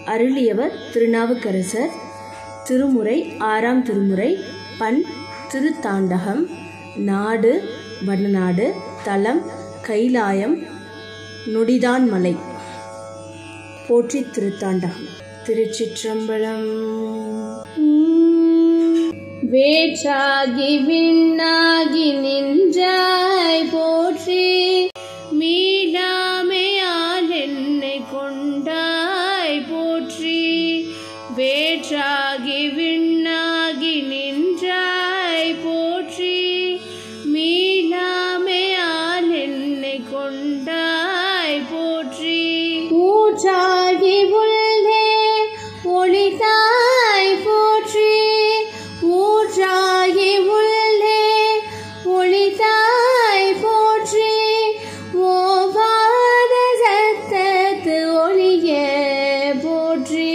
அருளியவர் திருநாவுக்கரசர் திருமுறை ஆறாம் திருமுறை பண் திருத்தாண்டகம் நாடு வடநாடு தலம் கைலாயம் நொடிதான் மலை போற்றி திருத்தாண்டகம் திருச்சிற்றம்பலம் வேற்றாகி விண்ணாகி நின்றாய் போற்றி மீளாமையால் என்னை கொண்டாய் போற்றி வேற்றாகி விண்ணாகி நின்றாய் போற்றி மீளாமையால் என்னை கொண்டாய் போற்றி ஊற்றாகி உள்ளே ஒளிதாய் போற்றி ஊற்றாகி உள்ளே ஒளிதாய் போற்றி ஓவாத சத்தத்து ஒளிய போற்றி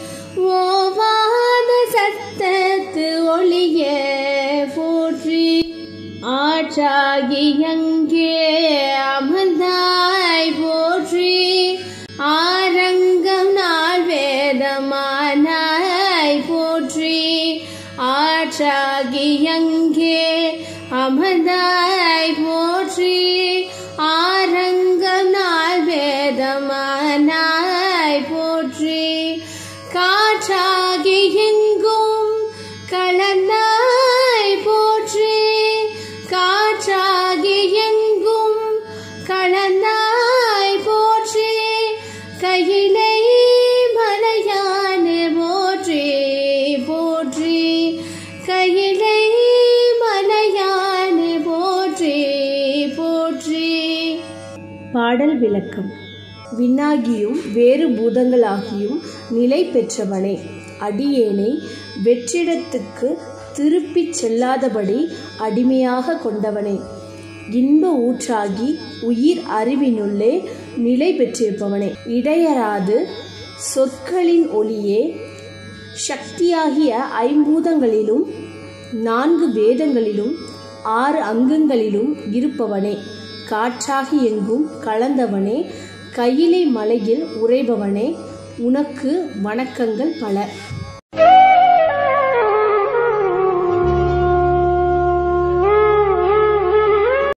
ஓவாத சத்தத்து ஒளிய போற்றி ஆற்றாகி அங்கே அமர்ந்தாய் போற்றி ஆரங்கம் நாள் வேதமானாய் போற்றி ஆற்றாகி அங்கே அமர்ந்தாய் போற்றி ஆரங்கம் நாள் வேதமானாய் போற்றி காற்றாகி எங்கும் கலந்தாய் போற்றி காற்றாகி எங்கும் கலந்தாய் போற்றி கையிலை மலையான போற்றி போற்றி கையிலை மலையான போற்றி போற்றி பாடல் விளக்கம் விண்ணாகியும் வேறு பூதங்களாகியும் நிலை பெற்றவனே அடியேனை வெற்றிடத்துக்கு திருப்பிச் செல்லாதபடி அடிமையாக கொண்டவனே இன்ப ஊற்றாகி உயிர் அறிவினுள்ளே நிலை பெற்றிருப்பவனே இடையராது சொற்களின் ஒளியே சக்தியாகிய ஐம்பூதங்களிலும் நான்கு வேதங்களிலும் ஆறு அங்கங்களிலும் இருப்பவனே காற்றாகி எங்கும் கலந்தவனே கையிலை மலையில் உறைபவனே உனக்கு வணக்கங்கள் பல